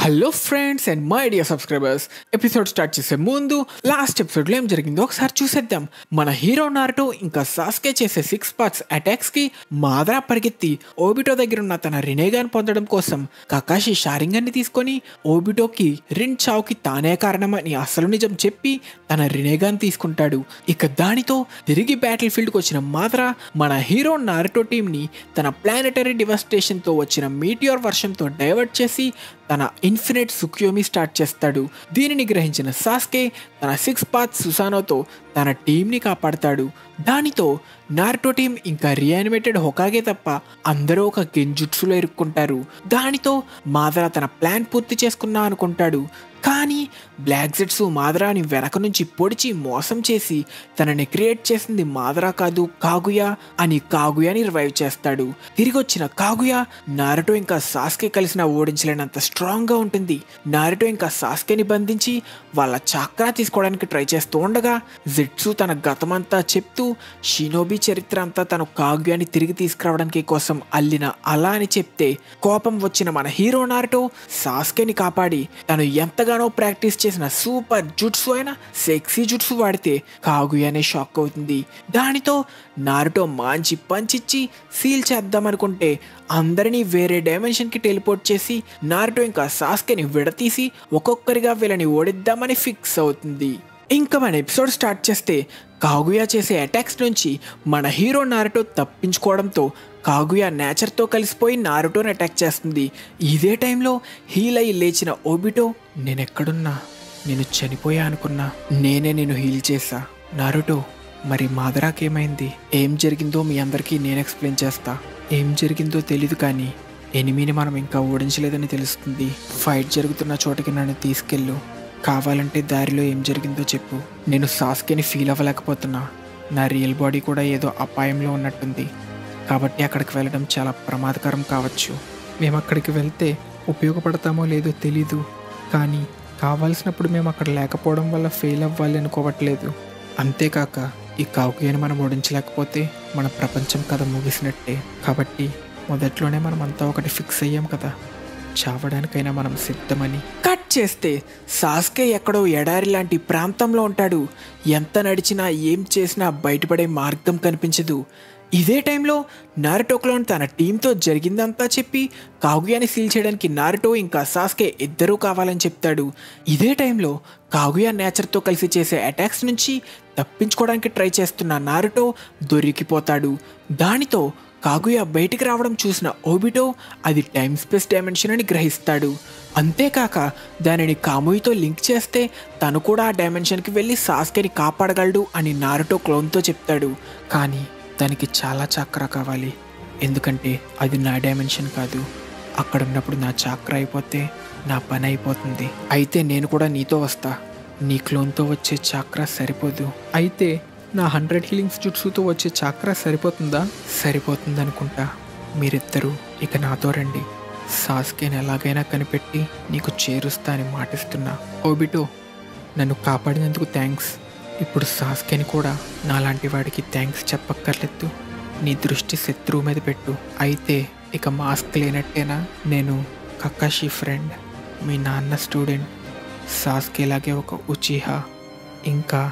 hello friends and my dear subscribers episode start చేసే ముందు last ఎపిసోడ్లో ఏం జరిగిందో ఒకసారి చూసేద్దాం మన హీరో నారుటో ఇంకా సాస్కే చేసే సిక్స్ పార్ట్స్ అటాక్స్ కి మాదరా పరిగెత్తి ఓబిటో దగ్గర ఉన్న తన రినేగాన్ పొందడం కోసం కకాషి షారింగాన్ని తీసుకొని ఓబిటోకి రిన్ చావుకి తానే కారణమని అసలు నిజం చెప్పి తన రినేగాన్ తీసుకుంటాడు ఇక దానితో తిరిగి బ్యాటిల్ ఫీల్డ్కి వచ్చిన మాదరా మన హీరో నారుటో టీంని తన ప్లానెటరీ డివస్టేషన్తో వచ్చిన మీటియోర్ వర్షంతో డైవర్ట్ చేసి తన ఇన్ఫినిట్ సుక్యోమి స్టార్ట్ చేస్తాడు దీనిని గ్రహించిన సాస్కే తన సిక్స్ పాత్ సుసానోతో తన టీంని కాపాడతాడు దానితో నార్టో టీం ఇంకా రియానిమేటెడ్ హొకాగే తప్ప అందరూ ఒక గెంజుట్సులో ఇరుక్కుంటారు దానితో మాదరా తన ప్లాన్ పూర్తి చేసుకున్నా అనుకుంటాడు కానీ బ్లాక్ జెట్స్ మాదరాని వెనక నుంచి పొడిచి మోసం చేసి తనని క్రియేట్ చేసింది మాదరా కాదు కాగుయా అని కాగుయాని రివైవ్ చేస్తాడు తిరిగి వచ్చిన కాగుయా నారుటో ఇంకా సాస్కే కలిసిన ఓడించలేనంత స్ట్రాంగ్గా ఉంటుంది నారుటో ఇంకా సాస్కేని బంధించి వాళ్ళ చాక్రా తీసుకోవడానికి ట్రై చేస్తూ ఉండగా జిట్సు తన గతమంతా చెప్తూ షినోబి చరిత్ర అంతా తను కాగ్యాని తిరిగి తీసుకురావడానికి కోసం అల్లిన అలా అని చెప్తే కోపం వచ్చిన మన హీరో నారుటో సాస్కేని కాపాడి తను ఎంతగానో ప్రాక్టీస్ చేసిన సూపర్ జుట్సు అయిన సెక్సీ జుట్సు వాడితే కాగుయానే షాక్ అవుతుంది దానితో నారుటో మంచి పంచిచ్చి సీల్ చేద్దామనుకుంటే అందరినీ వేరే డైమెన్షన్కి టెలిపోర్ట్ చేసి నారుటో ఇంకా సాస్కేని విడతీసి ఒక్కొక్కరిగా వీళ్ళని ఓడిద్దామని ఫిక్స్ అవుతుంది ఇంకా మన ఎపిసోడ్ స్టార్ట్ చేస్తే కాగుయా చేసే అటాక్స్ నుంచి మన హీరో నారుటో తప్పించుకోవడంతో కాగుయా నేచర్తో కలిసిపోయి నారుటోని అటాక్ చేస్తుంది ఇదే టైంలో హీల్ అయి లేచిన ఓబిటో నేనెక్కడున్నా నేను చనిపోయా అనుకున్నా నేనే నేను హీల్ చేశా నారుటో మరి మాదరాకేమైంది ఏం జరిగిందో మీ అందరికీ నేను ఎక్స్ప్లెయిన్ చేస్తా ఏం జరిగిందో తెలీదు కానీ ఎనిమిని మనం ఇంకా ఓడించలేదని తెలుస్తుంది ఫైట్ జరుగుతున్న చోటకి నన్ను తీసుకెళ్ళు కావాలంటే దారిలో ఏం జరిగిందో చెప్పు నేను సాస్కేని ఫీల్ అవ్వలేకపోతున్నా నా రియల్ బాడీ కూడా ఏదో అపాయంలో ఉన్నట్టుంది కాబట్టి అక్కడికి వెళ్ళడం చాలా ప్రమాదకరం కావచ్చు మేము అక్కడికి వెళ్తే ఉపయోగపడతామో లేదో తెలీదు కానీ కావాల్సినప్పుడు మేము అక్కడ లేకపోవడం వల్ల ఫెయిల్ అవ్వాలి అనుకోవట్లేదు అంతేకాక ఈ కాకుయని మనం ఓడించలేకపోతే మన ప్రపంచం కథ ముగిసినట్టే కాబట్టి మొదట్లోనే మనం అంతా ఒకటి ఫిక్స్ అయ్యాం కదా చావడానికైనా మనం సిద్ధమని కట్ చేస్తే సాస్కే ఎక్కడో ఎడారి లాంటి ప్రాంతంలో ఉంటాడు ఎంత నడిచినా ఏం చేసినా బయటపడే మార్గం కనిపించదు ఇదే టైంలో నారుటోక్లోన్ తన టీంతో జరిగిందంతా చెప్పి కాగుయాని సీల్ చేయడానికి నారుటో ఇంకా సాస్కే ఇద్దరూ కావాలని చెప్తాడు ఇదే టైంలో కాగుయా నేచర్తో కలిసి చేసే అటాక్స్ నుంచి తప్పించుకోవడానికి ట్రై చేస్తున్న నారుటో దొరికిపోతాడు దానితో కాగుయా బయటికి రావడం చూసిన ఓబిటో అది టైమ్ స్పేస్ డైమెన్షన్ అని గ్రహిస్తాడు అంతేకాక దానిని కాముయితో లింక్ చేస్తే తను కూడా ఆ డైమెన్షన్కి వెళ్ళి సాస్కెని కాపాడగలడు అని నారుటో క్లోన్తో చెప్తాడు కానీ దానికి చాలా చక్ర కావాలి ఎందుకంటే అది నా డైమెన్షన్ కాదు అక్కడ ఉన్నప్పుడు నా చాక్ర అయిపోతే నా పని అయిపోతుంది అయితే నేను కూడా నీతో వస్తా నీ క్లోన్తో వచ్చే చాక్ర సరిపోదు అయితే నా హండ్రెడ్ హీలింగ్స్ జుట్సుతో వచ్చే చాక్ర సరిపోతుందా సరిపోతుంది అనుకుంటా మీరిద్దరూ ఇక నాతో రండి సాస్కేని ఎలాగైనా కనిపెట్టి నీకు చేరుస్తా అని మాటిస్తున్నా ఓబిటో నన్ను కాపాడినందుకు థ్యాంక్స్ ఇప్పుడు సాస్కేని కూడా నాలాంటి వాడికి థ్యాంక్స్ చెప్పక్కర్లేదు నీ దృష్టి శత్రువు మీద పెట్టు అయితే ఇక మాస్క్ లేనట్టేనా నేను కకాషి ఫ్రెండ్ మీ నాన్న స్టూడెంట్ సాస్కేలాగే ఒక ఉచిహా ఇంకా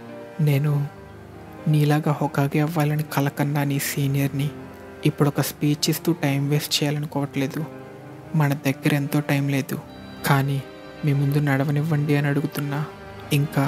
నేను నీలాగా హొకాగే అవ్వాలని కలకన్నా నీ సీనియర్ని ఇప్పుడు ఒక స్పీచ్ ఇస్తూ టైం వేస్ట్ చేయాలనుకోవట్లేదు మన దగ్గర ఎంతో టైం లేదు కానీ మీ ముందు నడవనివ్వండి అని అడుగుతున్నా ఇంకా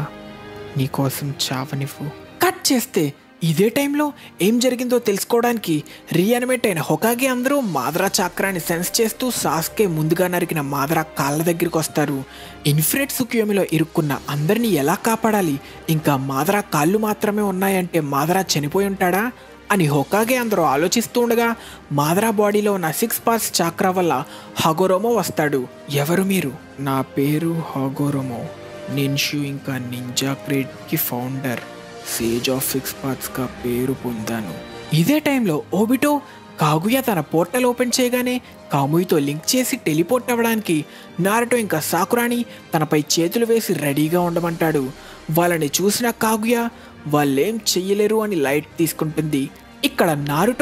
నీకోసం చావనివ్వు కట్ చేస్తే ఇదే టైంలో ఏం జరిగిందో తెలుసుకోవడానికి రీఅనిమేట్ అయిన హొకాగే అందరూ మాదరా చక్రాన్ని సెన్స్ చేస్తూ సాస్కే ముందుగా నరికిన మాదరా కాళ్ళ దగ్గరికి వస్తారు ఇన్ఫినిట్ సుక్యోమిలో ఇరుక్కున్న అందరినీ ఎలా కాపాడాలి ఇంకా మాదరా కాళ్ళు మాత్రమే ఉన్నాయంటే మాదరా చనిపోయి ఉంటాడా అని హొకాగే అందరూ ఆలోచిస్తూ ఉండగా మాదరా బాడీలో ఉన్న సిక్స్ పార్ట్స్ చాక్రా వల్ల హగోరోమో వస్తాడు ఎవరు మీరు నా పేరు హగోరోమో నిన్షు ఇంకా నింజా క్రేడ్కి ఫౌండర్ సేజ్ ఆఫ్ సిక్స్ పార్ట్స్గా పేరు పొందాను ఇదే టైంలో ఓబిటో కాగుయా తన పోర్టల్ ఓపెన్ చేయగానే కాముయితో లింక్ చేసి టెలిపోర్ట్ అవ్వడానికి నారటో ఇంకా సాకురాని తనపై చేతులు వేసి రెడీగా ఉండమంటాడు వాళ్ళని చూసిన కాగుయా వాళ్ళేం చెయ్యలేరు అని లైట్ తీసుకుంటుంది ఇక్కడ నారుటో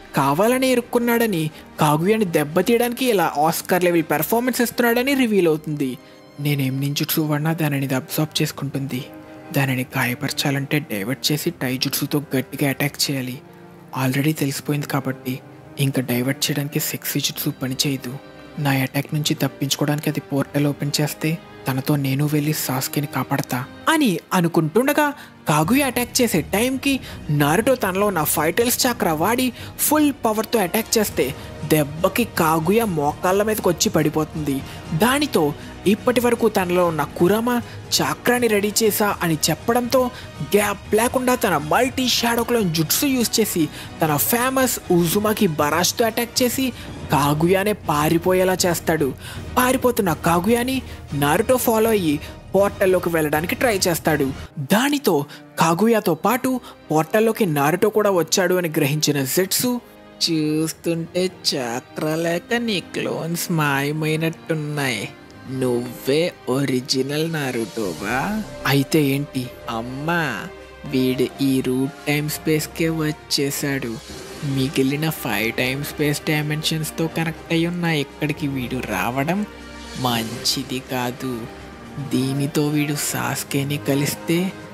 కావాలనే ఇరుక్కున్నాడని కాగుయాని దెబ్బతీయడానికి ఇలా ఆస్కర్ లెవెల్ పెర్ఫార్మెన్స్ ఇస్తున్నాడని రివీల్ అవుతుంది నేనేం నింజుట్సు వాడినా దానిని ఇది అబ్జార్బ్ చేసుకుంటుంది దానిని గాయపరచాలంటే డైవర్ట్ చేసి టైజుట్సుతో గట్టిగా అటాక్ చేయాలి ఆల్రెడీ తెలిసిపోయింది కాబట్టి ఇంకా డైవర్ట్ చేయడానికి సెక్సీ జుట్సు పనిచేయదు నా అటాక్ నుంచి తప్పించుకోవడానికి అది పోర్టల్ ఓపెన్ చేస్తే తనతో నేను వెళ్ళి సాస్కిని కాపాడతా అని అనుకుంటుండగా కాగుయ అటాక్ చేసే టైంకి నారుటో తనలో ఉన్న ఫైటల్స్ చక్ర వాడి ఫుల్ పవర్తో అటాక్ చేస్తే దెబ్బకి కాగుయ మోకాళ్ళ మీదకి వచ్చి పడిపోతుంది దానితో ఇప్పటి వరకు తనలో ఉన్న కురమ చక్రాన్ని రెడీ చేసా అని చెప్పడంతో గ్యాప్ లేకుండా తన మల్టీ షాడోక్లో జుట్సు యూజ్ చేసి తన ఫేమస్ ఉజుమాకి బరాష్తో అటాక్ చేసి కాగుయానే పారిపోయేలా చేస్తాడు పారిపోతున్న కాగుయాని నారుటో ఫాలో అయ్యి పోర్టల్లోకి వెళ్ళడానికి ట్రై చేస్తాడు దానితో కాగుయాతో పాటు పోర్టల్లోకి నారుటో కూడా వచ్చాడు అని గ్రహించిన జెట్సు చూస్తుంటే చక్రలేక నీ క్లోన్స్ మాయమైనట్టున్నాయి నువ్వే ఒరిజినల్ నారుటోవా అయితే ఏంటి అమ్మా వీడు ఈ రూట్ టైం స్పేస్కే వచ్చేసాడు మిగిలిన ఫైవ్ టైమ్ స్పేస్ డైమెన్షన్స్తో కనెక్ట్ అయి ఉన్న ఇక్కడికి వీడు రావడం మంచిది కాదు దీనితో వీడు సాస్కేని కలిస్తే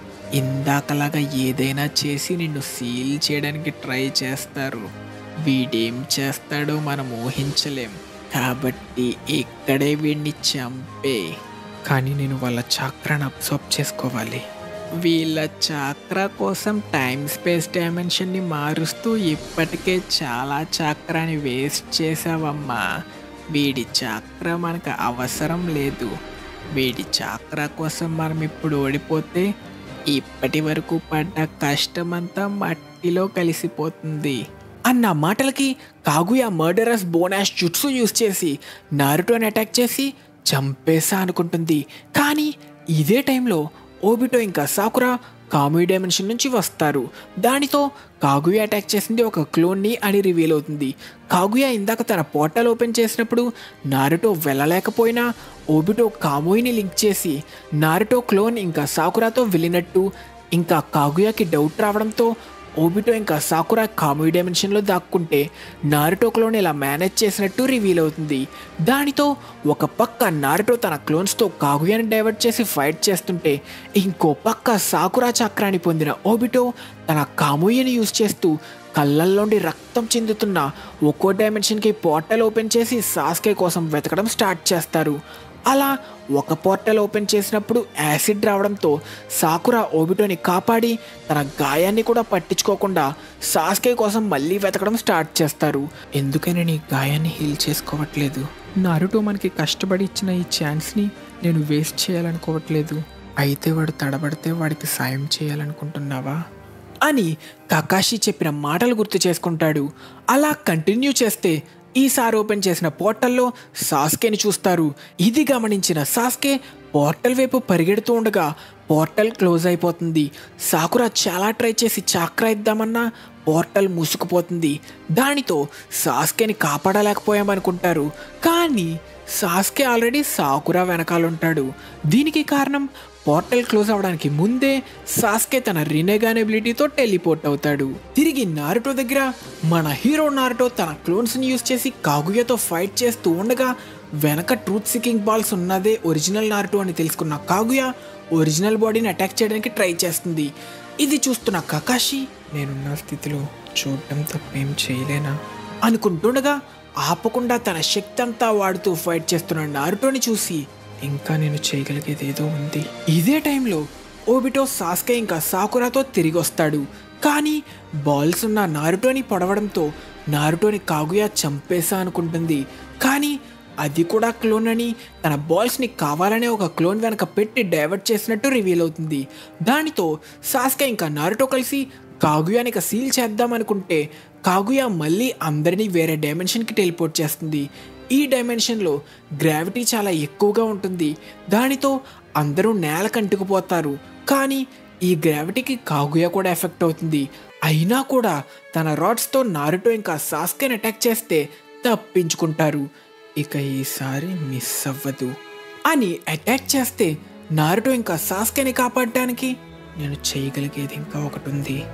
ఇందాకలాగా ఏదైనా చేసి నిన్ను సీల్ చేయడానికి ట్రై చేస్తారు వీడేం చేస్తాడో మనం ఊహించలేం కాబట్టి ఇక్కడే వీడిని చంపే కానీ నేను వాళ్ళ చక్రాన్ని అబ్జర్వ్ చేసుకోవాలి వీళ్ళ చక్ర కోసం టైం స్పేస్ డైమెన్షన్ని మారుస్తూ ఇప్పటికే చాలా చక్రాన్ని వేస్ట్ చేసావమ్మా వీడి చక్ర మనకు అవసరం లేదు వీడి చక్ర కోసం మనం ఇప్పుడు ఓడిపోతే ఇప్పటి వరకు పడ్డ కష్టమంతా మట్టిలో కలిసిపోతుంది అన్న మాటలకి కాగుయ మర్డరస్ బోనాష్ జుట్సు యూజ్ చేసి నారుటోని అటాక్ చేసి చంపేసా అనుకుంటుంది కానీ ఇదే టైంలో ఓబిటో ఇంకా సాకురా కామీ డైమెన్షన్ నుంచి వస్తారు దానితో కాగుయ అటాక్ చేసింది ఒక క్లోన్ని అని రివీల్ అవుతుంది కాగుయ ఇందాక తన పోర్టల్ ఓపెన్ చేసినప్పుడు నారుటో వెళ్ళలేకపోయినా ఓబిటో కామోయిని లింక్ చేసి నారుటో క్లోన్ ఇంకా సాకురాతో వెళ్ళినట్టు ఇంకా కాగుయాకి డౌట్ రావడంతో ఓబిటో ఇంకా సాకురా కామెడీ డైమెన్షన్లో దాక్కుంటే నారుటో క్లోన్ ఇలా మేనేజ్ చేసినట్టు రివీల్ అవుతుంది దానితో ఒక పక్క నారుటో తన క్లోన్స్తో కాగుయాని డైవర్ట్ చేసి ఫైట్ చేస్తుంటే ఇంకో పక్క సాకురా చక్రాన్ని పొందిన ఓబిటో తన కాముయ్యని యూజ్ చేస్తూ కళ్ళల్లోండి రక్తం చెందుతున్న ఒక్కో డైమెన్షన్కి పోర్టల్ ఓపెన్ చేసి సాస్కే కోసం వెతకడం స్టార్ట్ చేస్తారు అలా ఒక పోర్టల్ ఓపెన్ చేసినప్పుడు యాసిడ్ రావడంతో సాకురా ఓబిటోని కాపాడి తన గాయాన్ని కూడా పట్టించుకోకుండా సాస్కే కోసం మళ్ళీ వెతకడం స్టార్ట్ చేస్తారు ఎందుకని నీ గాయాన్ని హీల్ చేసుకోవట్లేదు నారుటో మనకి కష్టపడి ఇచ్చిన ఈ ఛాన్స్ని నేను వేస్ట్ చేయాలనుకోవట్లేదు అయితే వాడు తడబడితే వాడికి సాయం చేయాలనుకుంటున్నావా అని కకాషి చెప్పిన మాటలు గుర్తు చేసుకుంటాడు అలా కంటిన్యూ చేస్తే ఈసారి ఓపెన్ చేసిన పోర్టల్లో సాస్కేని చూస్తారు ఇది గమనించిన సాస్కే పోర్టల్ వైపు పరిగెడుతూ ఉండగా పోర్టల్ క్లోజ్ అయిపోతుంది సాకురా చాలా ట్రై చేసి చాక్రా ఇద్దామన్నా పోర్టల్ మూసుకుపోతుంది దానితో సాస్కేని కాపాడలేకపోయామనుకుంటారు కానీ సాస్కే ఆల్రెడీ సాకురా వెనకాలంటాడు దీనికి కారణం పోర్టల్ క్లోజ్ అవడానికి ముందే సాస్కే తన రినెగాన్ ఎబిలిటీతో టెలిపోర్ట్ అవుతాడు తిరిగి నారుటో దగ్గర మన హీరో నారుటో తన క్లోన్స్ని యూజ్ చేసి కాగుయతో ఫైట్ చేస్తూ ఉండగా వెనక ట్రూత్ సికింగ్ బాల్స్ ఉన్నదే ఒరిజినల్ నారుటో అని తెలుసుకున్న కాగుయ ఒరిజినల్ బాడీని అటాక్ చేయడానికి ట్రై చేస్తుంది ఇది చూస్తున్న కకాషి నేనున్న స్థితిలో చూడటం తప్పేం చేయలేనా అనుకుంటుండగా ఆపకుండా తన శక్తి అంతా వాడుతూ ఫైట్ చేస్తున్న నారుటోని చూసి ఇంకా నేను చేయగలిగేది ఏదో ఉంది ఇదే టైంలో ఓబిటో సాస్కే ఇంకా సాకురాతో తిరిగి వస్తాడు కానీ బాల్స్ ఉన్న నారుటోని పొడవడంతో నారుటోని కాగుయా చంపేసా అనుకుంటుంది కానీ అది కూడా క్లోన్ అని తన బాల్స్ని కావాలనే ఒక క్లోన్ వెనక పెట్టి డైవర్ట్ చేసినట్టు రివీల్ అవుతుంది దానితో సాస్కే ఇంకా నారుటో కలిసి కాగుయాని ఇక సీల్ చేద్దాం అనుకుంటే కాగుయా మళ్ళీ అందరినీ వేరే డైమెన్షన్కి టెలిపోర్ట్ చేస్తుంది ఈ డైమెన్షన్లో గ్రావిటీ చాలా ఎక్కువగా ఉంటుంది దానితో అందరూ నేలకు అంటుకుపోతారు కానీ ఈ గ్రావిటీకి కాగుయా కూడా ఎఫెక్ట్ అవుతుంది అయినా కూడా తన రాడ్స్తో నారుటో ఇంకా సాస్కెన్ అటాక్ చేస్తే తప్పించుకుంటారు ఇక ఈసారి మిస్ అవ్వదు అని అటాక్ చేస్తే నారుటో ఇంకా సాస్కెని కాపాడడానికి నేను చేయగలిగేది ఇంకా ఒకటి ఉంది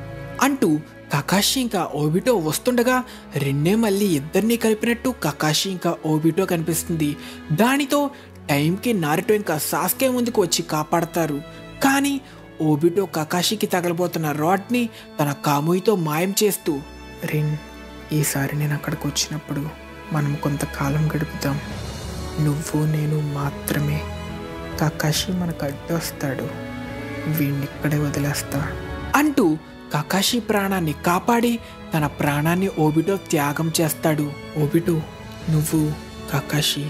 అంటూ కకాషి ఇంకా ఓబిటో వస్తుండగా రెండే మళ్ళీ ఇద్దరిని కలిపినట్టు కకాషి ఇంకా ఓబిటో కనిపిస్తుంది దానితో టైంకి నారుటో ఇంకా సాస్కే ముందుకు వచ్చి కాపాడతారు కానీ ఓబిటో కకాషికి తగలబోతున్న రాడ్ని తన కాముయితో మాయం చేస్తూ రిన్ ఈసారి నేను అక్కడికి వచ్చినప్పుడు మనం కొంతకాలం గడుపుతాం నువ్వు నేను మాత్రమే కకాషి మనకు అడ్డొస్తాడు వీడిని ఇక్కడే వదిలేస్తా అంటూ కకాషి ప్రాణాన్ని కాపాడి తన ప్రాణాన్ని ఓబిటో త్యాగం చేస్తాడు ఓబిటో నువ్వు కకాషి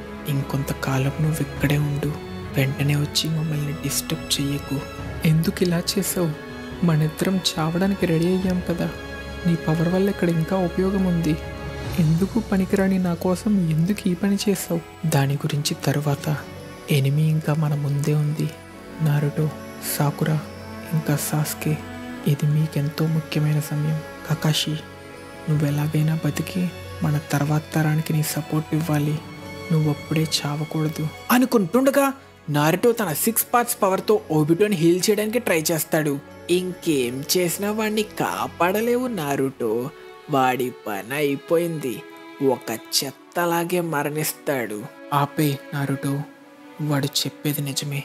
ఇంకొంతకాలం నువ్వు ఇక్కడే ఉండు వెంటనే వచ్చి మమ్మల్ని డిస్టర్బ్ చెయ్యకు ఎందుకు ఇలా చేసావు మనిద్దరం చావడానికి రెడీ అయ్యాం కదా నీ పవర్ వల్ల ఇక్కడ ఇంకా ఉపయోగం ఉంది ఎందుకు పనికిరాని నా కోసం ఎందుకు ఈ పని చేసావు దాని గురించి తరువాత ఎనిమి ఇంకా మన ముందే ఉంది నారుటో సాకురా ఇంకా సాస్కే ఇది మీకెంతో ముఖ్యమైన సమయం కకాషి నువ్వు ఎలాగైనా బతికి మన తర్వాత తరానికి నీ సపోర్ట్ ఇవ్వాలి నువ్వు అప్పుడే చావకూడదు అనుకుంటుండగా నారుటో తన సిక్స్ పార్ట్స్ పవర్తో ఓబిటోని హీల్ చేయడానికి ట్రై చేస్తాడు ఇంకేం చేసినా వాడిని కాపాడలేవు నారుటో వాడి పని అయిపోయింది ఒక చెత్తలాగే మరణిస్తాడు ఆపే నారుటో వాడు చెప్పేది నిజమే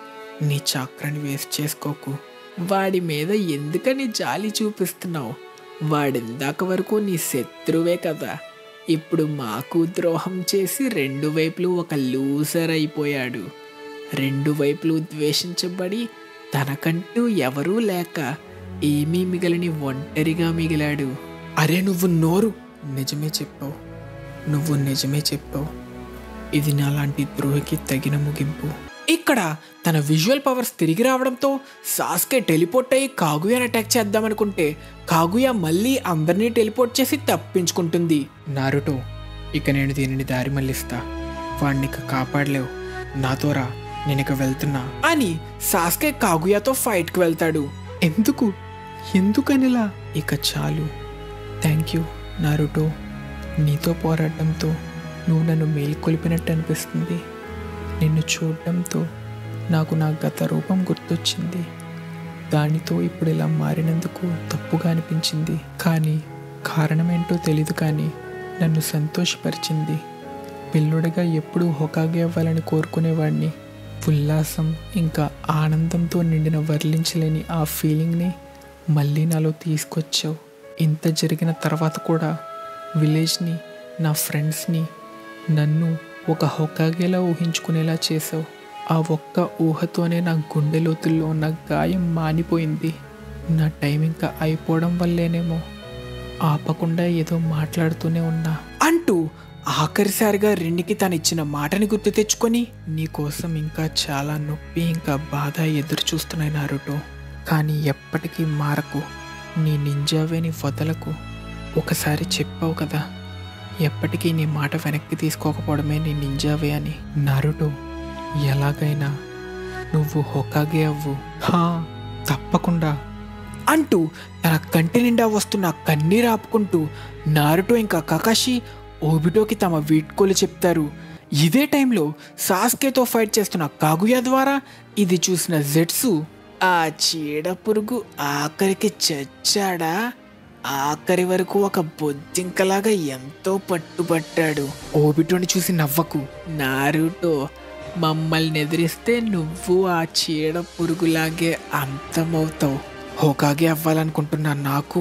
నీ చాక్రాన్ని వేస్ట్ చేసుకోకు వాడి మీద ఎందుకని జాలి చూపిస్తున్నావు వాడిందాక వరకు నీ శత్రువే కదా ఇప్పుడు మాకు ద్రోహం చేసి రెండు వైపులు ఒక లూజర్ అయిపోయాడు రెండు వైపులు ద్వేషించబడి తనకంటూ ఎవరూ లేక ఏమీ మిగలని ఒంటరిగా మిగిలాడు అరే నువ్వు నోరు నిజమే చెప్పావు నువ్వు నిజమే చెప్పావు ఇది నాలాంటి ద్రోహికి తగిన ముగింపు ఇక్కడ తన విజువల్ పవర్స్ తిరిగి రావడంతో సాస్కే టెలిపోర్ట్ అయ్యి కాగుయాని అటాక్ చేద్దామనుకుంటే కాగుయా మళ్ళీ అందరినీ టెలిపోర్ట్ చేసి తప్పించుకుంటుంది నారుటో ఇక నేను దీనిని దారి మళ్ళిస్తా వాడిని ఇక కాపాడలేవు నాతో రా నేను ఇక వెళ్తున్నా అని సాస్కే కాగుయాతో ఫైట్కి వెళ్తాడు ఎందుకు ఎందుకనిలా ఇక చాలు థ్యాంక్ యూ నారుటో నీతో పోరాడడంతో నువ్వు నన్ను మేల్కొలిపినట్టు అనిపిస్తుంది నిన్ను చూడడంతో నాకు నా గత రూపం గుర్తొచ్చింది దానితో ఇప్పుడు ఇలా మారినందుకు తప్పుగా అనిపించింది కానీ కారణమేంటో తెలీదు కానీ నన్ను సంతోషపరిచింది పిల్లుడిగా ఎప్పుడూ హొకాగే అవ్వాలని కోరుకునేవాడిని ఉల్లాసం ఇంకా ఆనందంతో నిండిన వర్లించలేని ఆ ఫీలింగ్ని మళ్ళీ నాలో తీసుకొచ్చావు ఇంత జరిగిన తర్వాత కూడా విలేజ్ని నా ఫ్రెండ్స్ని నన్ను ఒక హొకాగేలా ఊహించుకునేలా చేసావు ఆ ఒక్క ఊహతోనే నా గుండె లోతుల్లో ఉన్న గాయం మానిపోయింది నా టైం ఇంకా అయిపోవడం వల్లేనేమో ఆపకుండా ఏదో మాట్లాడుతూనే ఉన్నా అంటూ ఆఖరిసారిగా రెండుకి తను ఇచ్చిన మాటని గుర్తు తెచ్చుకొని నీకోసం ఇంకా చాలా నొప్పి ఇంకా బాధ ఎదురు చూస్తున్నాయి నారుటో కానీ ఎప్పటికీ మారకు నీ నింజావేని వదలకు ఒకసారి చెప్పావు కదా ఎప్పటికీ నీ మాట వెనక్కి తీసుకోకపోవడమే నీ నింజావే అని నారుటో ఎలాగైనా నువ్వు హొకాగే అవ్వు హా తప్పకుండా అంటూ తన కంటి నిండా వస్తున్న కన్నీరు ఆపుకుంటూ నారుటో ఇంకా కకాషి ఓబిటోకి తమ వీడ్కోలు చెప్తారు ఇదే టైంలో సాస్కేతో ఫైట్ చేస్తున్న కాగుయా ద్వారా ఇది చూసిన జెట్సు ఆ చీడ పురుగు ఆఖరికి చచ్చాడా ఆఖరి వరకు ఒక బొద్దింకలాగా ఎంతో పట్టుబట్టాడు ఓబిటోని చూసి నవ్వకు నారుటో మమ్మల్ని ఎదిరిస్తే నువ్వు ఆ చీడ పురుగులాగే అంతమవుతావు హోకాగే అవ్వాలనుకుంటున్న నాకు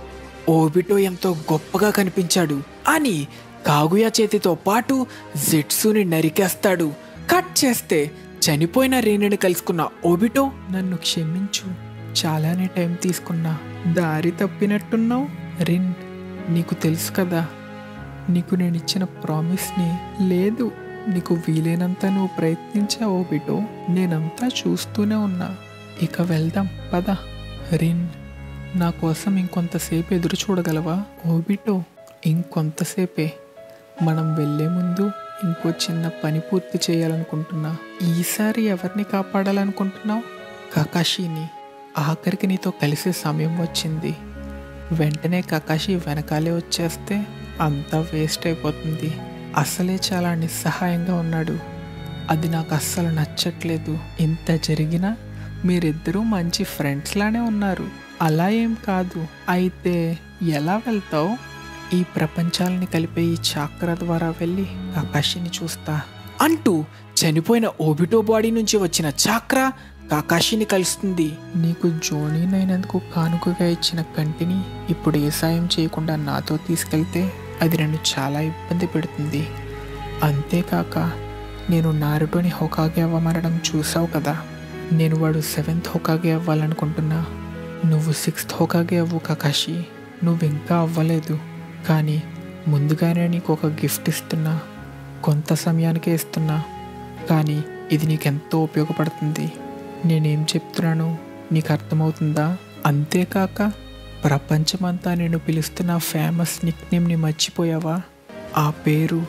ఓబిటో ఎంతో గొప్పగా కనిపించాడు అని కాగుయా చేతితో పాటు జెట్సుని నరికేస్తాడు కట్ చేస్తే చనిపోయిన రీనుని కలుసుకున్న ఓబిటో నన్ను క్షమించు చాలానే టైం తీసుకున్నా దారి తప్పినట్టున్నావు రిన్ నీకు తెలుసు కదా నీకు నేను ఇచ్చిన ప్రామిస్ని లేదు నీకు వీలైనంత నువ్వు ప్రయత్నించావు బిటో నేనంతా చూస్తూనే ఉన్నా ఇక వెళ్దాం పద రిన్ నా కోసం ఇంకొంతసేపు ఎదురు చూడగలవా ఓబిటో ఇంకొంతసేపే మనం వెళ్ళే ముందు ఇంకో చిన్న పని పూర్తి చేయాలనుకుంటున్నా ఈసారి ఎవరిని కాపాడాలనుకుంటున్నావు కకాషిని ఆఖరికి నీతో కలిసే సమయం వచ్చింది వెంటనే కకాషి వెనకాలే వచ్చేస్తే అంతా వేస్ట్ అయిపోతుంది అసలే చాలా నిస్సహాయంగా ఉన్నాడు అది నాకు అస్సలు నచ్చట్లేదు ఇంత జరిగినా మీరిద్దరూ మంచి ఫ్రెండ్స్ లానే ఉన్నారు అలా ఏం కాదు అయితే ఎలా వెళ్తావు ఈ ప్రపంచాలని కలిపే ఈ చాక్ర ద్వారా వెళ్ళి కకాషిని చూస్తా అంటూ చనిపోయిన ఓబిటో బాడీ నుంచి వచ్చిన చాక్ర కాకాషిని కలుస్తుంది నీకు జోనీనైనందుకు కానుకగా ఇచ్చిన కంటిని ఇప్పుడు ఏ సాయం చేయకుండా నాతో తీసుకెళ్తే అది నన్ను చాలా ఇబ్బంది పెడుతుంది అంతేకాక నేను నారుటోని హొకాగే అవ్వమనడం చూసావు కదా నేను వాడు సెవెంత్ హొకాగే అవ్వాలనుకుంటున్నా నువ్వు సిక్స్త్ హొకాగే అవ్వు కకాషి నువ్వు ఇంకా అవ్వలేదు కానీ ముందుగానే నీకు ఒక గిఫ్ట్ ఇస్తున్నా కొంత సమయానికే ఇస్తున్నా కానీ ఇది నీకెంతో ఉపయోగపడుతుంది నేనేం చెప్తున్నాను నీకు అర్థమవుతుందా అంతేకాక ప్రపంచమంతా నేను పిలుస్తున్న ఫేమస్ నిక్ నేమ్ని మర్చిపోయావా ఆ పేరు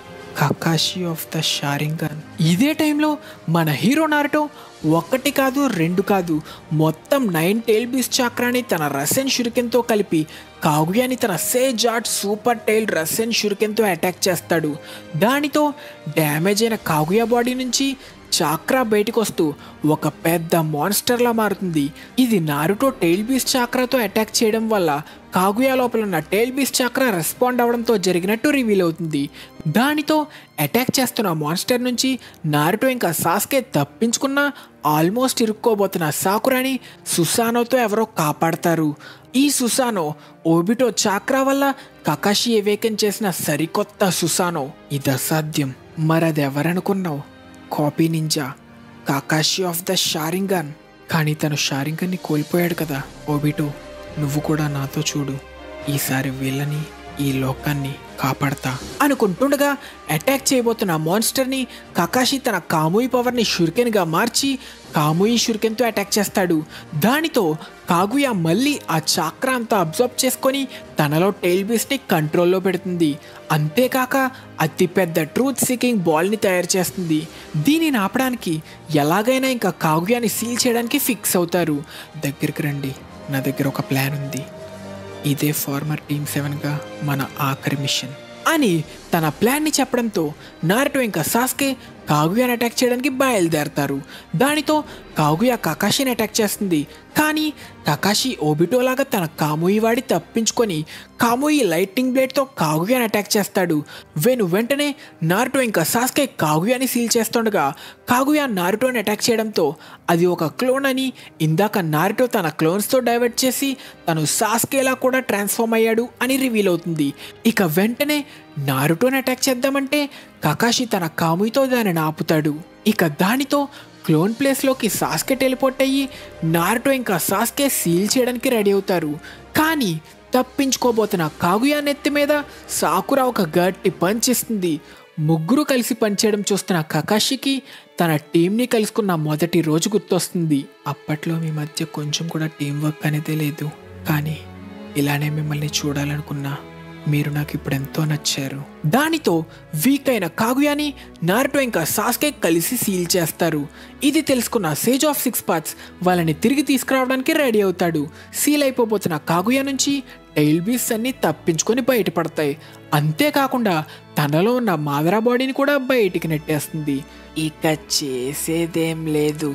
కకాషి ఆఫ్ ద షారింగన్ ఇదే టైంలో మన హీరో నారుటో ఒక్కటి కాదు రెండు కాదు మొత్తం నైన్ టైల్ బీస్ చక్రాన్ని తన రసెన్ షురికెన్తో కలిపి కాగుయాని తన సే జాట్ సూపర్ టైల్ రసెన్ షురికెన్తో అటాక్ చేస్తాడు దానితో డ్యామేజ్ అయిన కాగుయా బాడీ నుంచి చాక్రా బయటకు వస్తూ ఒక పెద్ద మాన్స్టర్లా మారుతుంది ఇది నారుటో టైల్ బీస్ చాక్రాతో అటాక్ చేయడం వల్ల కాగుయా లోపల ఉన్న టైల్ బీస్ చాక్రా రెస్పాండ్ అవడంతో జరిగినట్టు రివీల్ అవుతుంది దానితో అటాక్ చేస్తున్న మాన్స్టర్ నుంచి నారుటో ఇంకా సాస్కే తప్పించుకున్న ఆల్మోస్ట్ ఇరుక్కోబోతున్న సాకురాని సుసానోతో ఎవరో కాపాడతారు ఈ సుసానో ఓబిటో చాక్రా వల్ల కకాషి ఏవేకం చేసిన సరికొత్త సుసానో ఇది అసాధ్యం మరది ఎవరనుకున్నావు copy ninja Kakashi of the Sharingan కానీ తను షారింగన్ని కోల్పోయాడు కదా ఓబిటో నువ్వు కూడా నాతో చూడు ఈసారి వీళ్ళని ఈ లోకాన్ని కాపాడతా అనుకుంటుండగా అటాక్ చేయబోతున్న మాన్స్టర్ని కకాషి తన కాముయి పవర్ని షురికెన్గా మార్చి కాముయి షురికెన్తో అటాక్ చేస్తాడు దానితో కాగుయా మళ్ళీ ఆ చాక్రా అంతా అబ్జర్వ్ చేసుకొని తనలో టైల్ బీస్ని కంట్రోల్లో పెడుతుంది అంతేకాక అతిపెద్ద ట్రూత్ సీకింగ్ బాల్ని తయారు చేస్తుంది దీనిని ఆపడానికి ఎలాగైనా ఇంకా కాగుయాని సీల్ చేయడానికి ఫిక్స్ అవుతారు దగ్గరికి రండి నా దగ్గర ఒక ప్లాన్ ఉంది ఇదే ఫార్మర్ టీమ్ సెవెన్గా మన ఆఖరి మిషన్ అని తన ప్లాన్ని చెప్పడంతో నారుటో ఇంకా సాస్కే కాగుయాని అటాక్ చేయడానికి బయలుదేరతారు దానితో కాగుయా కకాషిని అటాక్ చేస్తుంది కానీ కకాషి ఓబిటోలాగా తన కాముయి వాడి తప్పించుకొని కాముయి లైటింగ్ బ్లేడ్తో కాగుయాని అటాక్ చేస్తాడు వెను వెంటనే నారుటో ఇంకా సాస్కే కాగుయాని సీల్ చేస్తుండగా కాగుయా నారుటోని అటాక్ చేయడంతో అది ఒక క్లోన్ అని ఇందాక నారుటో తన క్లోన్స్తో డైవర్ట్ చేసి తను సాస్కేలా కూడా ట్రాన్స్ఫార్మ్ అయ్యాడు అని రివీల్ అవుతుంది ఇక వెంటనే నారుటోని అటాక్ చేద్దామంటే కకాషి తన కాముయితో దానిని ఆపుతాడు ఇక దానితో క్లోన్ ప్లేస్లోకి సాస్కే టెలిపోర్ట్ అయ్యి నారుటో ఇంకా సాస్కే సీల్ చేయడానికి రెడీ అవుతారు కానీ తప్పించుకోబోతున్న కాగుయా నెత్తి మీద సాకురా ఒక గట్టి పంచ్ ఇస్తుంది ముగ్గురు కలిసి పనిచేయడం చూస్తున్న కకాషికి తన టీంని కలుసుకున్న మొదటి రోజు గుర్తొస్తుంది అప్పట్లో మీ మధ్య కొంచెం కూడా టీం వర్క్ అనేదే లేదు కానీ ఇలానే మిమ్మల్ని చూడాలనుకున్నా మీరు నాకు ఇప్పుడు ఎంతో నచ్చారు దానితో వీక్ అయిన కాగుయాని నారుటో ఇంకా సాస్కే కలిసి సీల్ చేస్తారు ఇది తెలుసుకున్న సేజ్ ఆఫ్ సిక్స్ పార్ట్స్ వాళ్ళని తిరిగి తీసుకురావడానికి రెడీ అవుతాడు సీల్ అయిపోబోతున్న కాగుయా నుంచి టైల్ బీస్ అన్ని తప్పించుకొని బయటపడతాయి అంతేకాకుండా తనలో ఉన్న మాదరా బాడీని కూడా బయటికి నెట్టేస్తుంది ఇక చేసేదేం లేదు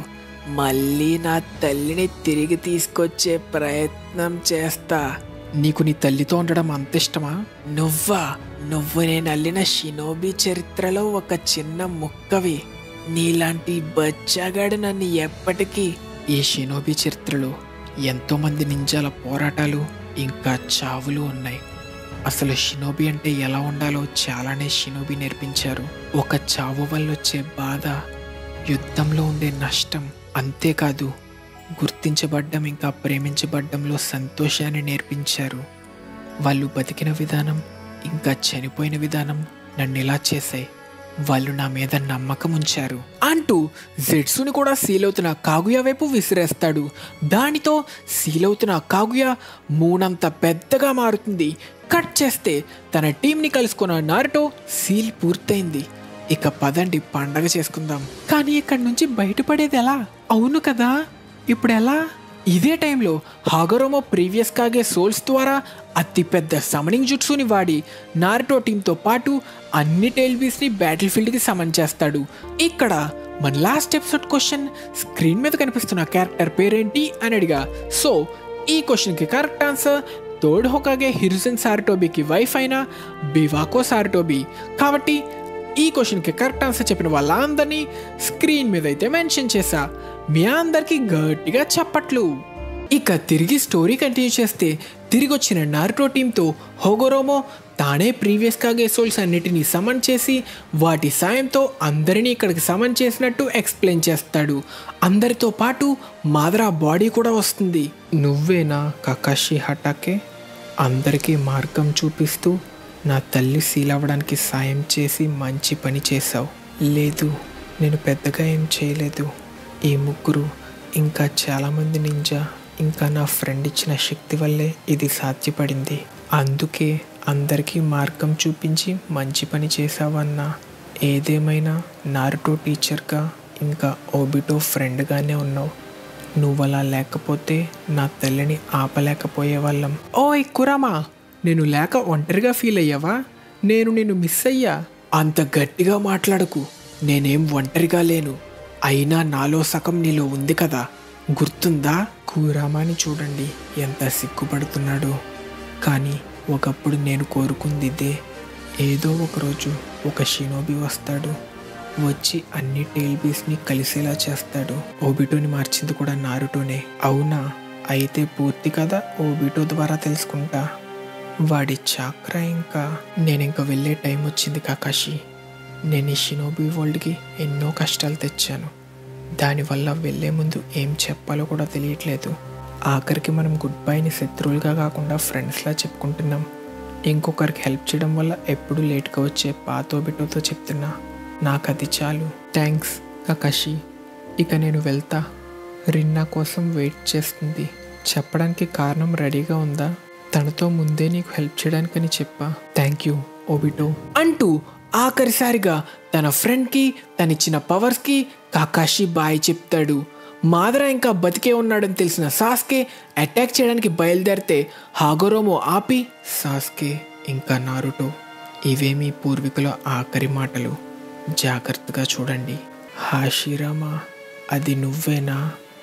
మళ్ళీ నా తల్లిని తిరిగి తీసుకొచ్చే ప్రయత్నం చేస్తా నీకు నీ తల్లితో ఉండడం అంత ఇష్టమా నువ్వా నువ్వు నేను అల్లిన షినోబి చరిత్రలో ఒక చిన్న ముక్కవి నీలాంటి బచ్చాగాడు నన్ను ఎప్పటికీ ఈ షినోబి చరిత్రలో ఎంతో మంది నింజాల పోరాటాలు ఇంకా చావులు ఉన్నాయి అసలు షినోబి అంటే ఎలా ఉండాలో చాలానే షినోబి నేర్పించారు ఒక చావు వల్ల వచ్చే బాధ యుద్ధంలో ఉండే నష్టం అంతేకాదు గుర్తించబడ్డం ఇంకా ప్రేమించబడ్డంలో సంతోషాన్ని నేర్పించారు వాళ్ళు బతికిన విధానం ఇంకా చనిపోయిన విధానం నన్ను ఇలా చేశాయి వాళ్ళు నా మీద నమ్మకం ఉంచారు అంటూ జెడ్సుని కూడా సీల్ అవుతున్న కాగుయా వైపు విసిరేస్తాడు దానితో సీల్ అవుతున్న కాగుయా మూనంత పెద్దగా మారుతుంది కట్ చేస్తే తన టీంని కలుసుకున్న నారుటో సీల్ పూర్తయింది ఇక పదండి పండగ చేసుకుందాం కానీ ఇక్కడి నుంచి బయటపడేది ఎలా అవును కదా ఇప్పుడు ఎలా ఇదే టైంలో హాగరోమో ప్రీవియస్ కాగే సోల్స్ ద్వారా అతిపెద్ద సమనింగ్ జుట్సుని వాడి నారుటో టీంతో పాటు అన్ని టైల్బీస్ని బ్యాటిల్ ఫీల్డ్కి సమన్ చేస్తాడు ఇక్కడ మన లాస్ట్ ఎపిసోడ్ క్వశ్చన్ స్క్రీన్ మీద కనిపిస్తున్న క్యారెక్టర్ పేరేంటి అని అడిగా సో ఈ క్వశ్చన్కి correct answer third Hokage Hiruzen సార్టోబీకి వైఫ్ అయిన బివాకో సార్టోబీ కాబట్టి ఈ క్వశ్చన్కి కరెక్ట్ ఆన్సర్ చెప్పిన వాళ్ళందరినీ స్క్రీన్ మీద అయితే మెన్షన్ చేశా మీ అందరికీ గట్టిగా చప్పట్లు ఇక తిరిగి స్టోరీ కంటిన్యూ చేస్తే తిరిగి వచ్చిన నారుటో టీంతో హోగోరోమో తానే ప్రీవియస్ కాగే సోల్స్ అన్నిటినీ సమన్ చేసి వాటి సాయంతో అందరినీ ఇక్కడికి సమన్ చేసినట్టు ఎక్స్ప్లెయిన్ చేస్తాడు అందరితో పాటు మాదరా బాడీ కూడా వస్తుంది నువ్వేనా కకాషి హటాకే అందరికీ మార్గం చూపిస్తూ నా తల్లి సీల్ అవ్వడానికి సాయం చేసి మంచి పని చేశావు లేదు నేను పెద్దగా ఏం చేయలేదు ఈ ముగ్గురు ఇంకా చాలామంది నింజా ఇంకా నా ఫ్రెండ్ ఇచ్చిన శక్తి వల్లే ఇది సాధ్యపడింది అందుకే అందరికీ మార్గం చూపించి మంచి పని చేశావన్నా ఏదేమైనా నారుటో టీచర్గా ఇంకా ఓబిటో ఫ్రెండ్గానే ఉన్నావు నువ్వు అలా లేకపోతే నా తల్లిని ఆపలేకపోయే వాళ్ళం ఓయ్ కురామా నేను లేక ఒంటరిగా ఫీల్ అయ్యావా నేను నిన్ను మిస్ అయ్యా అంత గట్టిగా మాట్లాడకు నేనేం ఒంటరిగా లేను అయినా నాలో సగం నీలో ఉంది కదా గుర్తుందా కూరామాని చూడండి ఎంత సిగ్గుపడుతున్నాడో కానీ ఒకప్పుడు నేను కోరుకుంది ఇదే ఏదో ఒకరోజు ఒక షినోబి వస్తాడు వచ్చి అన్ని టైల్బీస్ని కలిసేలా చేస్తాడు ఓబిటోని మార్చింది కూడా నారుటోనే అవునా అయితే పూర్తి కదా ఓబిటో ద్వారా తెలుసుకుంటా వాడి చాక్ర ఇంకా నేను ఇంకా వెళ్ళే టైం వచ్చింది కాకాషి నేను ఈ షినోబి వరల్డ్కి ఎన్నో కష్టాలు తెచ్చాను దానివల్ల వెళ్ళే ముందు ఏం చెప్పాలో కూడా తెలియట్లేదు ఆఖరికి మనం గుడ్ బైని శత్రువులుగా కాకుండా ఫ్రెండ్స్లా చెప్పుకుంటున్నాం ఇంకొకరికి హెల్ప్ చేయడం వల్ల ఎప్పుడు లేట్గా వచ్చే పాతోబిటోతో చెప్తున్నా నాకు అది చాలు థ్యాంక్స్ కకాషి ఇక నేను వెళ్తా రిన్నా కోసం వెయిట్ చేస్తుంది చెప్పడానికి కారణం రెడీగా ఉందా తనతో ముందే నీకు హెల్ప్ చేయడానికని చెప్పా థ్యాంక్ యూ ఓబిటో అంటూ ఆఖరిసారిగా తన ఫ్రెండ్కి తనిచ్చిన పవర్స్కి కాకాషి బాయ్ చెప్తాడు మాదర ఇంకా బతికే ఉన్నాడని తెలిసిన సాస్కే అటాక్ చేయడానికి బయలుదేరితే హాగోరోమో ఆపి సాస్కే ఇంకా నారుటో ఇవేమీ పూర్వీకుల ఆఖరి మాటలు జాగ్రత్తగా చూడండి హాషిరామా అది నువ్వేనా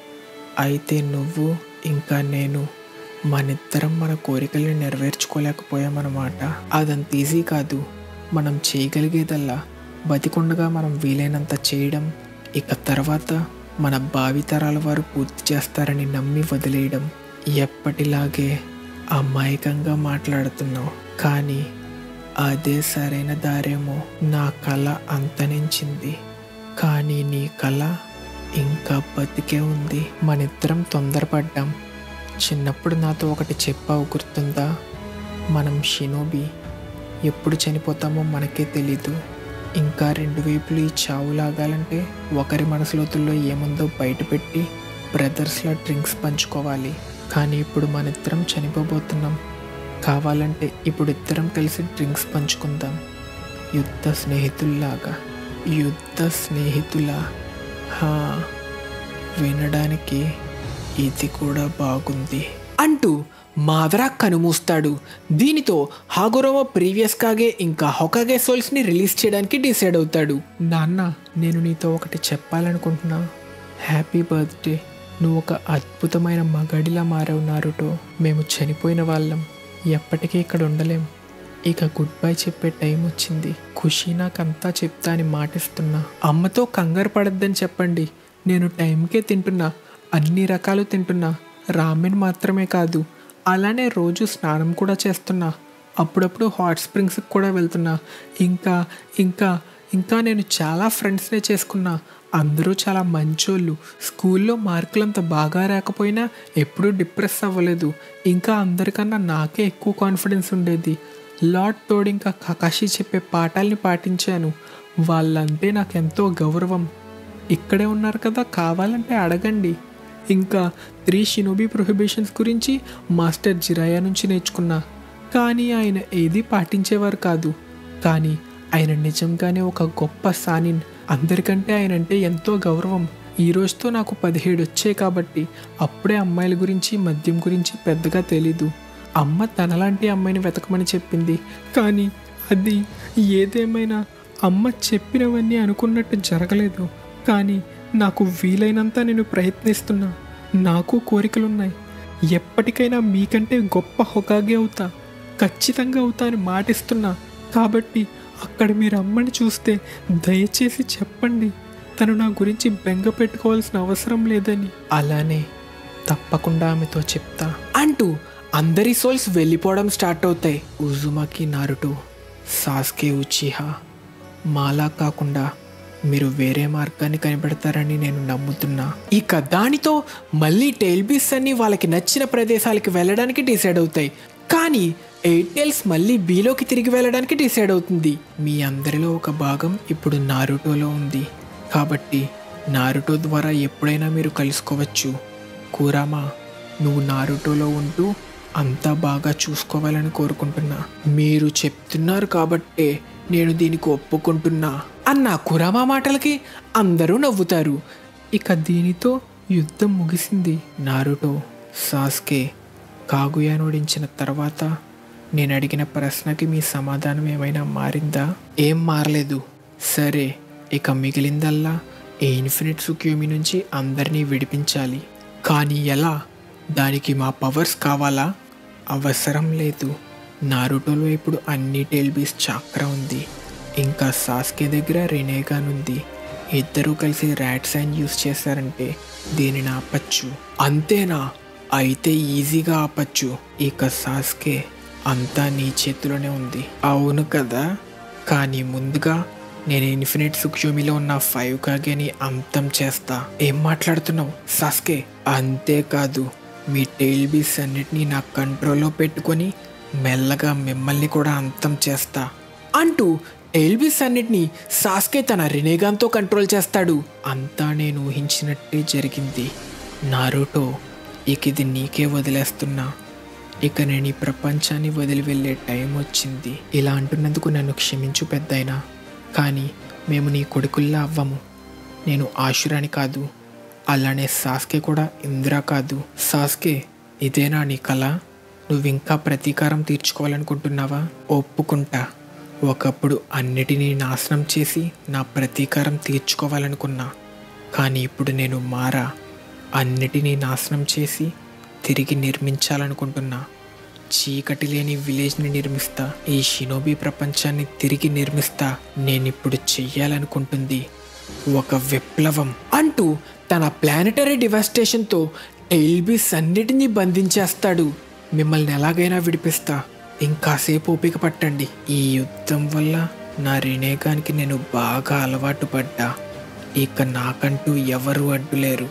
అయితే నువ్వు ఇంకా నేను మనిద్దరం మన కోరికల్ని నెరవేర్చుకోలేకపోయామన్నమాట అదంత ఈజీ కాదు మనం చేయగలిగేదల్లా బతికుండగా మనం వీలైనంత చేయడం ఇక తర్వాత మన భావితరాల వారు పూర్తి చేస్తారని నమ్మి వదిలేయడం ఎప్పటిలాగే అమాయకంగా మాట్లాడుతున్నావు కానీ అదే సరైన దారేమో నా కళ అంతరించింది కానీ నీ కళ ఇంకా బతికే ఉంది మనిద్దరం తొందరపడ్డాం చిన్నప్పుడు నాతో ఒకటి చెప్పావు గుర్తుందా మనం షినోబి ఎప్పుడు చనిపోతామో మనకే తెలీదు ఇంకా రెండు వైపులు ఈ చావు లాగాలంటే ఒకరి మనసులోతుల్లో ఏముందో బయటపెట్టి బ్రదర్స్లా డ్రింక్స్ పంచుకోవాలి కానీ ఇప్పుడు మన ఇద్దరం చనిపోబోతున్నాం కావాలంటే ఇప్పుడు ఇద్దరం కలిసి డ్రింక్స్ పంచుకుందాం యుద్ధ స్నేహితుల్లాగా యుద్ధ స్నేహితులా హా వినడానికి ఇది కూడా బాగుంది అంటూ మాదరా కనుమూస్తాడు దీనితో హాగోరోమో ప్రీవియస్ కాగే ఇంకా హొకాగే సోల్స్ని రిలీజ్ చేయడానికి డిసైడ్ అవుతాడు నాన్న నేను నీతో ఒకటి చెప్పాలనుకుంటున్నా హ్యాపీ బర్త్డే నువ్వు ఒక అద్భుతమైన మగడిలా మారావు నారుటో మేము చనిపోయిన వాళ్ళం ఎప్పటికీ ఇక్కడ ఉండలేం ఇక గుడ్ బై చెప్పే టైం వచ్చింది ఖుషి నాకంతా చెప్తా అని మాటిస్తున్నా అమ్మతో కంగారు పడద్దని చెప్పండి నేను టైంకే తింటున్నా అన్ని రకాలు తింటున్నా రామెన్ మాత్రమే కాదు అలానే రోజు స్నానం కూడా చేస్తున్నా అప్పుడప్పుడు హాట్ స్ప్రింగ్స్కి కూడా వెళ్తున్నా ఇంకా ఇంకా ఇంకా నేను చాలా ఫ్రెండ్స్నే చేసుకున్నా అందరూ చాలా మంచోళ్ళు స్కూల్లో మార్కులంత బాగా రాకపోయినా ఎప్పుడూ డిప్రెస్ అవ్వలేదు ఇంకా అందరికన్నా నాకే ఎక్కువ కాన్ఫిడెన్స్ ఉండేది లాట్ తోడు ఇంకా కకాషి చెప్పే పాఠాలని పాటించాను వాళ్ళంటే నాకెంతో గౌరవం ఇక్కడే ఉన్నారు కదా కావాలంటే అడగండి ఇంకా త్రీ షినోబీ ప్రొహిబిషన్స్ గురించి మాస్టర్ జిరాయా నుంచి నేర్చుకున్నా కానీ ఆయన ఏది పాటించేవారు కాదు కానీ ఆయన నిజంగానే ఒక గొప్ప సానిన్ అందరికంటే ఆయన అంటే ఎంతో గౌరవం ఈ రోజుతో నాకు పదిహేడు వచ్చాయి కాబట్టి అప్పుడే అమ్మాయిల గురించి మద్యం గురించి పెద్దగా తెలీదు అమ్మ తనలాంటి అమ్మాయిని వెతకమని చెప్పింది కానీ అది ఏదేమైనా అమ్మ చెప్పినవన్నీ అనుకున్నట్టు జరగలేదు కానీ నాకు వీలైనంత నేను ప్రయత్నిస్తున్నా నాకు కోరికలున్నాయి ఎప్పటికైనా మీకంటే గొప్ప హొకాగే అవుతా ఖచ్చితంగా అవుతా అని మాటిస్తున్నా కాబట్టి అక్కడ మీరు అమ్మని చూస్తే దయచేసి చెప్పండి తను నా గురించి బెంగ పెట్టుకోవాల్సిన అవసరం లేదని అలానే తప్పకుండా ఆమెతో చెప్తా అంటూ అందరి సోల్స్ వెళ్ళిపోవడం స్టార్ట్ అవుతాయి ఉజుమాకి నారుటు సాస్కే ఉచిహా మాలా కాకుండా మీరు వేరే మార్గాన్ని కనిపెడతారని నేను నమ్ముతున్నా ఇక దానితో మళ్ళీ టైల్బీస్ అన్ని వాళ్ళకి నచ్చిన ప్రదేశాలకి వెళ్ళడానికి డిసైడ్ అవుతాయి కానీ ఎయిర్టెల్స్ మళ్ళీ బీలోకి తిరిగి వెళ్ళడానికి డిసైడ్ అవుతుంది మీ అందరిలో ఒక భాగం ఇప్పుడు నారుటోలో ఉంది కాబట్టి నారుటో ద్వారా ఎప్పుడైనా మీరు కలుసుకోవచ్చు కూరామా నువ్వు నారుటోలో ఉంటూ అంతా బాగా చూసుకోవాలని కోరుకుంటున్నా మీరు చెప్తున్నారు కాబట్టే నేను దీనికి ఒప్పుకుంటున్నా అన్న కురామా మాటలకి అందరూ నవ్వుతారు ఇక దీనితో యుద్ధం ముగిసింది నారుటో సాస్కే కాగుయానోడించిన తర్వాత నేను అడిగిన ప్రశ్నకి మీ సమాధానం ఏమైనా మారిందా ఏం మారలేదు సరే ఇక మిగిలిందల్లా ఈ ఇన్ఫినిట్ సుక్యూమి నుంచి అందరినీ విడిపించాలి కానీ ఎలా దానికి మా పవర్స్ కావాలా అవసరం లేదు నారుటోలో ఇప్పుడు అన్ని టెల్బీస్ చాక్ర ఉంది ఇంకా సాస్కే దగ్గర రెనేగాన్ ఉంది ఇద్దరూ కలిసి ర్యాట్ సైన్ యూస్ చేశారంటే దీనిని ఆపచ్చు అంతేనా అయితే ఈజీగా ఆపచ్చు ఇక సాస్కే అంతా నీ చేతిలోనే ఉంది అవును కదా కానీ ముందుగా నేను ఇన్ఫినిట్ సుక్షోమిలో ఉన్న ఫైవ్ కాగేని అంతం చేస్తా ఏం మాట్లాడుతున్నావు సాస్కే అంతేకాదు మీ టైల్ బీస్ అన్నిటినీ నా కంట్రోల్లో పెట్టుకొని మెల్లగా మిమ్మల్ని కూడా అంతం చేస్తా అంటూ టైల్బీస్ అన్నిటినీ సాస్కే తన రినేగాన్తో కంట్రోల్ చేస్తాడు అంతా నేను ఊహించినట్టే జరిగింది నారుటో ఇక ఇది నీకే వదిలేస్తున్నా ఇక నేను ఈ ప్రపంచాన్ని వదిలి వెళ్ళే టైం వచ్చింది ఇలా అంటున్నందుకు నన్ను క్షమించు పెద్దయినా కానీ మేము నీ కొడుకుల్లా అవ్వము నేను ఆశురాని కాదు అలానే సాస్కే కూడా ఇందిరా కాదు సాస్కే ఇదేనా నీ కళ నువ్వింకా ప్రతీకారం తీర్చుకోవాలనుకుంటున్నావా ఒప్పుకుంటా ఒకప్పుడు అన్నిటినీ నాశనం చేసి నా ప్రతీకారం తీర్చుకోవాలనుకున్నా కానీ ఇప్పుడు నేను మారా అన్నిటినీ నాశనం చేసి తిరిగి నిర్మించాలనుకుంటున్నా చీకటి లేని విలేజ్ని నిర్మిస్తా ఈ షినోబీ ప్రపంచాన్ని తిరిగి నిర్మిస్తా నేనిప్పుడు చెయ్యాలనుకుంటుంది ఒక విప్లవం అంటూ తన ప్లానెటరీ డివాస్టేషన్తో ఎల్బీస్ అన్నిటినీ బంధించేస్తాడు మిమ్మల్ని ఎలాగైనా విడిపిస్తా ఇంకాసేపు ఓపిక పట్టండి ఈ యుద్ధం వల్ల నా రినేగానికి నేను బాగా అలవాటు పడ్డా ఇక నాకంటూ ఎవరు అడ్డులేరు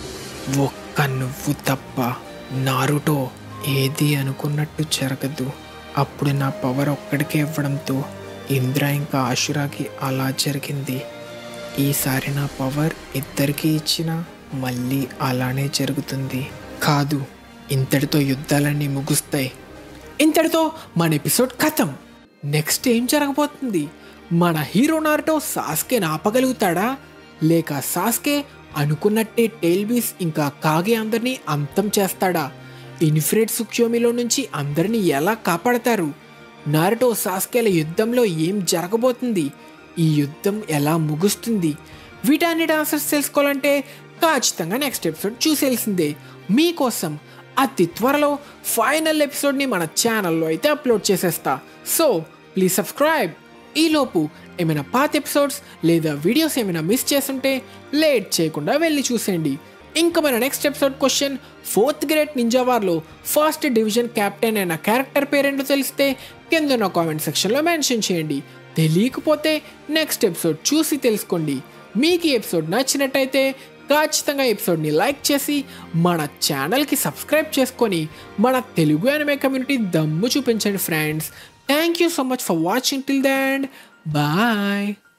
ఒక్క నువ్వు తప్ప నారుటో ఏది అనుకున్నట్టు జరగదు అప్పుడు నా పవర్ ఒక్కడికే ఇవ్వడంతో ఇంద్ర ఇంకా ఆశురాకి అలా జరిగింది ఈసారి నా పవర్ ఇద్దరికి ఇచ్చినా మళ్ళీ అలానే జరుగుతుంది కాదు ఇంతటితో యుద్ధాలన్నీ ముగుస్తాయి ఇంతటితో మన ఎపిసోడ్ కథం నెక్స్ట్ ఏం జరగబోతుంది మన హీరో నారుటో సాస్కే ఆపగలుగుతాడా లేక సాస్కే అనుకున్నట్టే టేల్బీస్ ఇంకా కాగే అందరినీ అంతం చేస్తాడా ఇన్ఫినిట్ సుక్యోమిలో నుంచి అందరినీ ఎలా కాపాడతారు నారుటో సాస్కేల యుద్ధంలో ఏం జరగబోతుంది ఈ యుద్ధం ఎలా ముగుస్తుంది వీటన్నిటి ఆన్సర్స్ తెలుసుకోవాలంటే ఖచ్చితంగా నెక్స్ట్ ఎపిసోడ్ చూసేయాల్సిందే మీకోసం అతి త్వరలో ఫైనల్ ఎపిసోడ్ని మన ఛానల్లో అయితే అప్లోడ్ చేసేస్తా సో ప్లీజ్ సబ్స్క్రైబ్ ఈలోపు ఏమైనా పాత ఎపిసోడ్స్ లేదా వీడియోస్ ఏమైనా మిస్ చేస్తుంటే లేట్ చేయకుండా వెళ్ళి చూసేయండి ఇంకా మన next episode question fourth grade ninja వార్లో ఫస్ట్ డివిజన్ క్యాప్టెన్ అయిన క్యారెక్టర్ పేరేంటో తెలిస్తే కింద ఉన్న కామెంట్ సెక్షన్లో మెన్షన్ చేయండి తెలియకపోతే నెక్స్ట్ ఎపిసోడ్ చూసి తెలుసుకోండి మీకు ఈ ఎపిసోడ్ నచ్చినట్టయితే ఖచ్చితంగా ఎపిసోడ్ని లైక్ చేసి మన ఛానల్కి సబ్స్క్రైబ్ చేసుకొని మన తెలుగు అనిమే కమ్యూనిటీ దమ్ము చూపించండి friends thank you so much for watching till the end bye